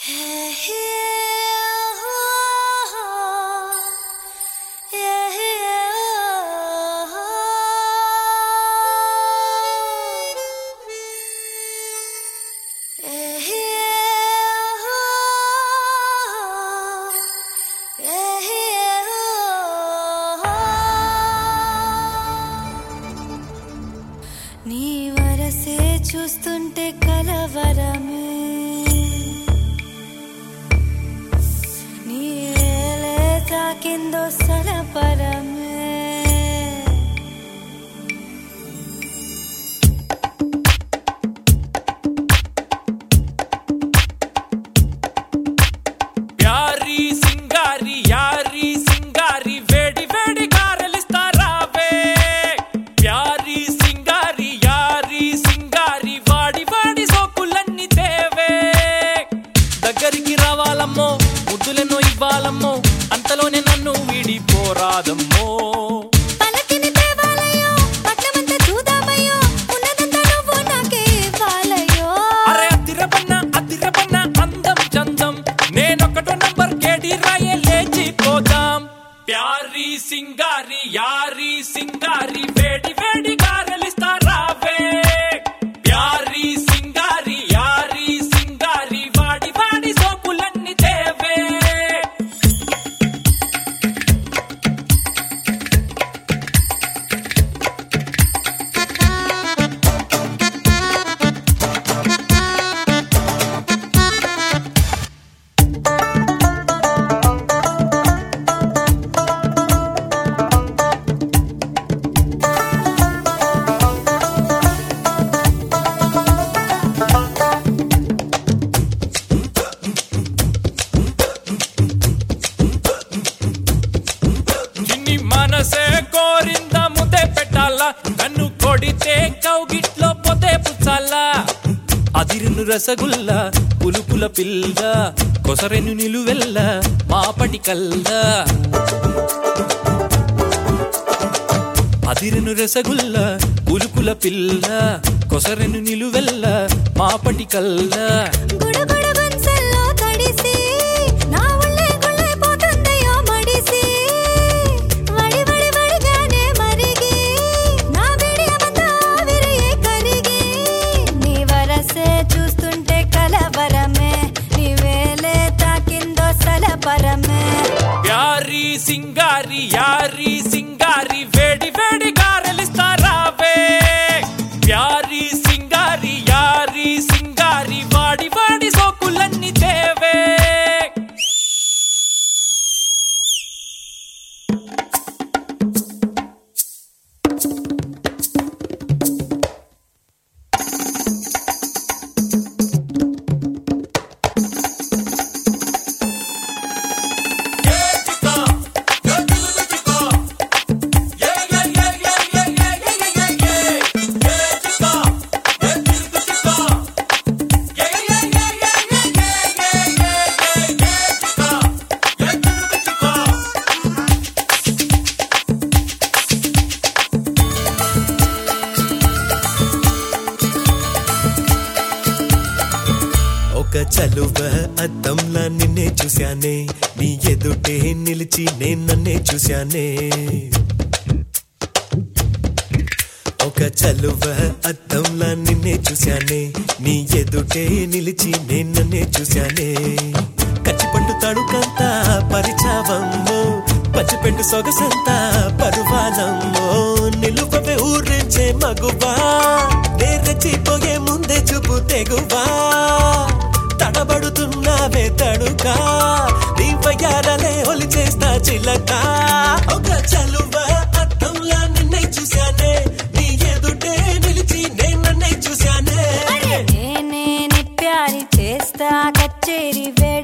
నీ వరసే చూస్తుంటే కలవరమే నీ ఏలే తాకిందో సలపరమే యారి సింగారి యారి సింగారి వేడి వేడి గారలిస్తారావే యారి సింగారి యారి సింగారి వాడి వాడి సోకులన్నీ తేవే దగ్గరికి రావాలమ్మో ముద్దులెన్నో ఇవ్వాలమ్మో అంతలోనే నన్ను వీడిపోరాదమ్మో పలకిని తేవాలయ్యో పట్నమంతా చూద్దామయ్యో ఉన్నదంతా నువ్వు నాకే ఇవ్వాలయ్యో అరే అతిరపన్న అతిరపన్న అందం చందం నేనొకటో నంబర్ కేడి రాయే లేచిపోదాం ప్యారి సింగారి యారి సింగారి వేడి వేడి గారలిస్తారావే ప్యారి సింగారి యారి సింగారి వాడి వాడి సోపులన్నీ తేవే చిన్ని మనసే కోరింద ముద్దే పెట్టాలా కన్ను కొడితే కౌగిట్లో పొదే పుచ్చాలా అదిరిను రసగుల్ల పులుపుల పిల్ల కొసరెను నిలువెల్ల మాపటి కల్ల అదిరిను రసగుల్ల పులుపుల పిల్ల కొసరెను నిలువెల్ల మాపటి కల్ల గుడగుడ గొంసల్లో తడిసి నా ఒళ్ళే గుళ్ళైపోతుందయ్యో మడిసి వడి వడి వడిగానే మరిగి నా బిడియమంతా ఆవిరియే కరిగి నీ వరసే చూస్తుంటే కలవరమే నీ వేలే తాకిందో సలపరమే యారి సింగారి యారి సింగారి వేడి వేడి గారెలిస్తారావే యారి సింగారి యారి సింగారి వాడి వాడి సోకులన్నీ తేవే ఒక చలువ అద్దంలా నిన్నే చూశానే నీ ఎదుటే నిలిచి నేను నన్నే చూశానే ఒక చలువ అద్దంలా నిన్నే చూశానే నీ ఎదుటే నిలిచి నేను నన్నే చూశానే కచ్చిపండు తడుకంతా పరిచావమ్మో పచ్చిపెండు సొగసంతా పరువాలమ్మో నిలుపవే ఊరించే మగువా నే రెచ్చిపోయే ముందే చూపు తెగువా తడబడుతున్నావే తడుకా నీ వయ్యారలే ఒలి చేస్తా చిలక ఒక చలువ అద్దంలా నిన్నే చూశానే నీ ఎదుటే నిలిచి నేను నన్నే చూశానే నేనే నీ ప్యారి చేస్తా కచ్చేరి వే